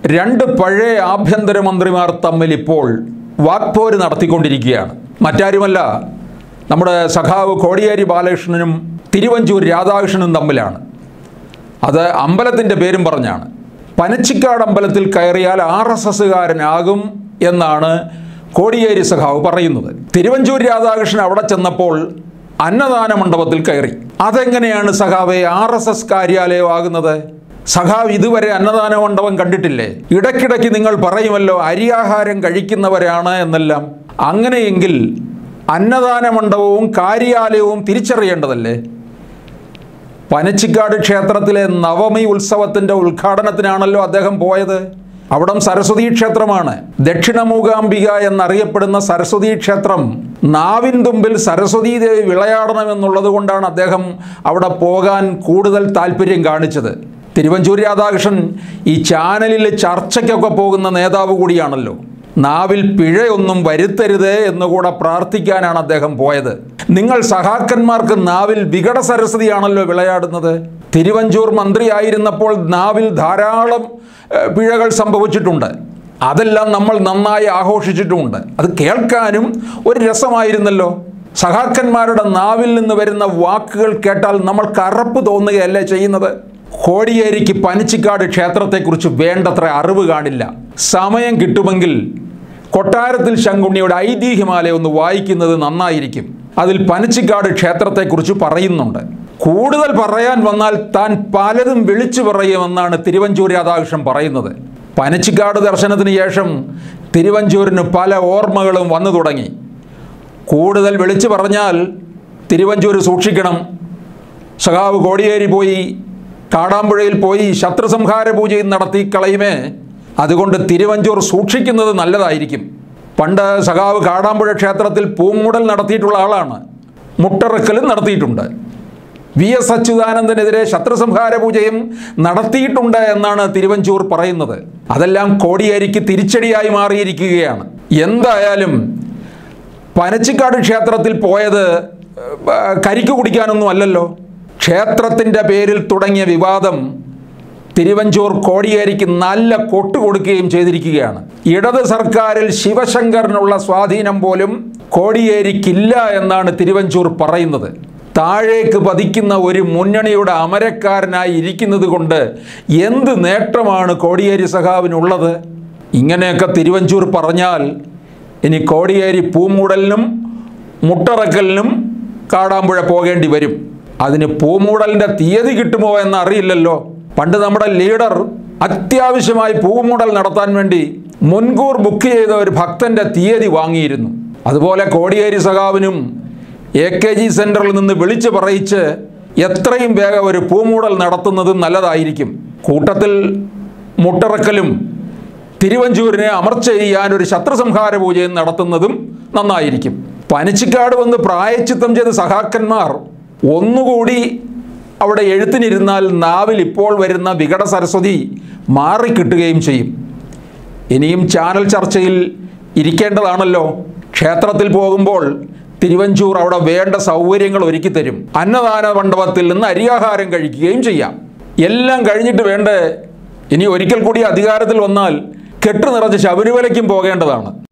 രണ്ട് പഴയ ആഭ്യന്തരമന്ത്രിമാർ തമ്മിൽ ഇപ്പോൾ വാക്പോര് നടത്തിക്കൊണ്ടിരിക്കുകയാണ് മറ്റാരുമല്ല നമ്മുടെ സഖാവ് കോടിയേരി ബാലകൃഷ്ണനും തിരുവഞ്ചൂർ രാധാകൃഷ്ണനും തമ്മിലാണ് അത് അമ്പലത്തിൻ്റെ പേരും പറഞ്ഞാണ് പനച്ചിക്കാട് അമ്പലത്തിൽ കയറിയാൽ ആർ എസ് എസ്സുകാരനാകും എന്നാണ് കോടിയേരി സഖാവ് പറയുന്നത് തിരുവഞ്ചൂർ രാധാകൃഷ്ണൻ അവിടെ ചെന്നപ്പോൾ അന്നദാന മണ്ഡപത്തിൽ കയറി അതെങ്ങനെയാണ് സഖാവെ ആർ എസ് എസ് കാര്യാലയമാകുന്നത് സഖാവ് ഇതുവരെ അന്നദാന മണ്ഡപം കണ്ടിട്ടില്ലേ ഇടയ്ക്കിടയ്ക്ക് നിങ്ങൾ പറയുമല്ലോ അരിയാഹാരം കഴിക്കുന്നവരാണ് എന്നെല്ലാം അങ്ങനെയെങ്കിൽ അന്നദാന മണ്ഡപവും കാര്യാലയവും തിരിച്ചറിയേണ്ടതല്ലേ പനച്ചിക്കാട് ക്ഷേത്രത്തിലെ നവമി ഉത്സവത്തിൻ്റെ ഉദ്ഘാടനത്തിനാണല്ലോ അദ്ദേഹം പോയത് അവിടം സരസ്വതി ക്ഷേത്രമാണ് ദക്ഷിണമൂകാംബിക എന്നറിയപ്പെടുന്ന സരസ്വതി ക്ഷേത്രം നാവിൻ തുമ്പിൽ സരസ്വതീ ദേവി വിളയാടണമെന്നുള്ളത് കൊണ്ടാണ് അദ്ദേഹം അവിടെ പോകാൻ കൂടുതൽ താല്പര്യം കാണിച്ചത് തിരുവഞ്ചൂർ രാധാകൃഷ്ണൻ ഈ ചാനലിൽ ചർച്ചയ്ക്കൊക്കെ പോകുന്ന നേതാവ് കൂടിയാണല്ലോ നാവിൽ പിഴയൊന്നും വരുത്തരുത് എന്നുകൂടെ പ്രാർത്ഥിക്കാനാണ് അദ്ദേഹം പോയത് നിങ്ങൾ സഹാക്കന്മാർക്ക് നാവിൽ വികട സരസ്വതിയാണല്ലോ വിളയാടുന്നത് തിരുവഞ്ചൂർ മന്ത്രിയായിരുന്നപ്പോൾ നാവിൽ ധാരാളം ഏഹ്, പിഴകൾ സംഭവിച്ചിട്ടുണ്ട് അതെല്ലാം നമ്മൾ നന്നായി ആഘോഷിച്ചിട്ടുമുണ്ട് അത് കേൾക്കാനും ഒരു രസമായിരുന്നല്ലോ സഹാക്കന്മാരുടെ നാവിൽ നിന്ന് വരുന്ന വാക്കുകൾ കേട്ടാൽ നമ്മൾ കറപ്പ് തോന്നുകയല്ലേ ചെയ്യുന്നത് കോടിയേരിക്ക് പനിച്ചിക്കാട് ക്ഷേത്രത്തെക്കുറിച്ച് വേണ്ടത്ര അറിവ് കാണില്ല സമയം കിട്ടുമെങ്കിൽ കൊട്ടാരത്തിൽ ശങ്കുണ്ണിയുടെ ഐതിഹ്യമാല ഒന്ന് വായിക്കുന്നത് നന്നായിരിക്കും അതിൽ പനച്ചിക്കാട് ക്ഷേത്രത്തെക്കുറിച്ച് പറയുന്നുണ്ട് കൂടുതൽ പറയാൻ വന്നാൽ താൻ പലതും വിളിച്ചു പറയുമെന്നാണ് തിരുവഞ്ചൂർ രാധാകൃഷ്ണൻ പറയുന്നത് പനച്ചിക്കാട് ദർശനത്തിന് ശേഷം തിരുവഞ്ചൂരിന് പല ഓർമ്മകളും വന്നു തുടങ്ങി കൂടുതൽ വിളിച്ചു പറഞ്ഞാൽ തിരുവഞ്ചൂർ സൂക്ഷിക്കണം സഖാവ് കോടിയേരി പോയി കാടാമ്പുഴയിൽ പോയി ശത്രുസംഹാര പൂജയും നടത്തി കളയുമേ അതുകൊണ്ട് തിരുവഞ്ചൂർ സൂക്ഷിക്കുന്നത് നല്ലതായിരിക്കും പണ്ട് സഖാവ് കാടാമ്പുഴ ക്ഷേത്രത്തിൽ പൂമുടൽ നടത്തിയിട്ടുള്ള ആളാണ് മുട്ടറക്കലും നടത്തിയിട്ടുണ്ട് വി എസ് അച്യുതാനന്ദനെതിരെ ശത്രുസംഹാര പൂജയും നടത്തിയിട്ടുണ്ട് എന്നാണ് തിരുവഞ്ചൂർ പറയുന്നത് അതെല്ലാം കോടിയേരിക്ക് തിരിച്ചടിയായി മാറിയിരിക്കുകയാണ് എന്തായാലും പനച്ചിക്കാട് ക്ഷേത്രത്തിൽ പോയത് ഏഹ്, കരിക്ക് കുടിക്കാനൊന്നും അല്ലല്ലോ ക്ഷേത്രത്തിൻ്റെ പേരിൽ തുടങ്ങിയ വിവാദം തിരുവഞ്ചൂർ കോടിയേരിക്ക് നല്ല കൊട്ട് കൊടുക്കുകയും ചെയ്തിരിക്കുകയാണ് ഇടത് സർക്കാരിൽ ശിവശങ്കറിനുള്ള സ്വാധീനം പോലും കോടിയേരിക്കില്ല എന്നാണ് തിരുവഞ്ചൂർ പറയുന്നത് താഴേക്ക് പതിക്കുന്ന ഒരു മുന്നണിയുടെ അമരക്കാരനായി ഇരിക്കുന്നത് കൊണ്ട് എന്ത് നേട്ടമാണ് കോടിയേരി സഖാവിനുള്ളത് ഇങ്ങനെയൊക്കെ തിരുവഞ്ചൂർ പറഞ്ഞാൽ ഇനി കോടിയേരി പൂമൂടലിനും മുട്ടറക്കലിനും കാടാമ്പുഴ പോകേണ്ടി വരും അതിന് പൂമൂടലിൻ്റെ തീയതി കിട്ടുമോ എന്നറിയില്ലല്ലോ പണ്ട് നമ്മുടെ ലീഡർ അത്യാവശ്യമായി പൂമൂടൽ നടത്താൻ വേണ്ടി മുൻകൂർ ബുക്ക് ചെയ്ത ഒരു ഭക്തൻ്റെ തീയതി വാങ്ങിയിരുന്നു അതുപോലെ കോടിയേരി സഖാവിനും എ കെ ജി സെൻറ്ററിൽ നിന്ന് വിളിച്ചു പറയിച്ച് എത്രയും വേഗം ഒരു പൂമൂടൽ നടത്തുന്നത് നല്ലതായിരിക്കും കൂട്ടത്തിൽ മുട്ടറക്കലും തിരുവഞ്ചൂരിനെ അമർച്ച ചെയ്യാൻ ഒരു ശത്രുസംഹാര പൂജയും നടത്തുന്നതും നന്നായിരിക്കും പനിച്ചിക്കാട് വന്ന് പ്രായച്ചിത്തം ചെയ്ത സഹാക്കന്മാർ ഒന്നുകൂടി അവിടെ എഴുത്തിനിരുന്നാൽ നാവിൽ ഇപ്പോൾ വരുന്ന വികട സരസ്വതി മാറിക്കിട്ടുകയും ചെയ്യും ഇനിയും ചാനൽ ചർച്ചയിൽ ഇരിക്കേണ്ടതാണല്ലോ ക്ഷേത്രത്തിൽ പോകുമ്പോൾ തിരുവഞ്ചൂർ അവിടെ വേണ്ട സൗകര്യങ്ങൾ ഒരുക്കി തരും അന്നദാന മണ്ഡപത്തിൽ നിന്ന് അരിയാഹാരം കഴിക്കുകയും ചെയ്യാം എല്ലാം കഴിഞ്ഞിട്ട് വേണ്ടേ ഇനി ഒരിക്കൽ കൂടി അധികാരത്തിൽ വന്നാൽ കെട്ടു നിറച്ച് ശബരിമലയ്ക്കും പോകേണ്ടതാണ്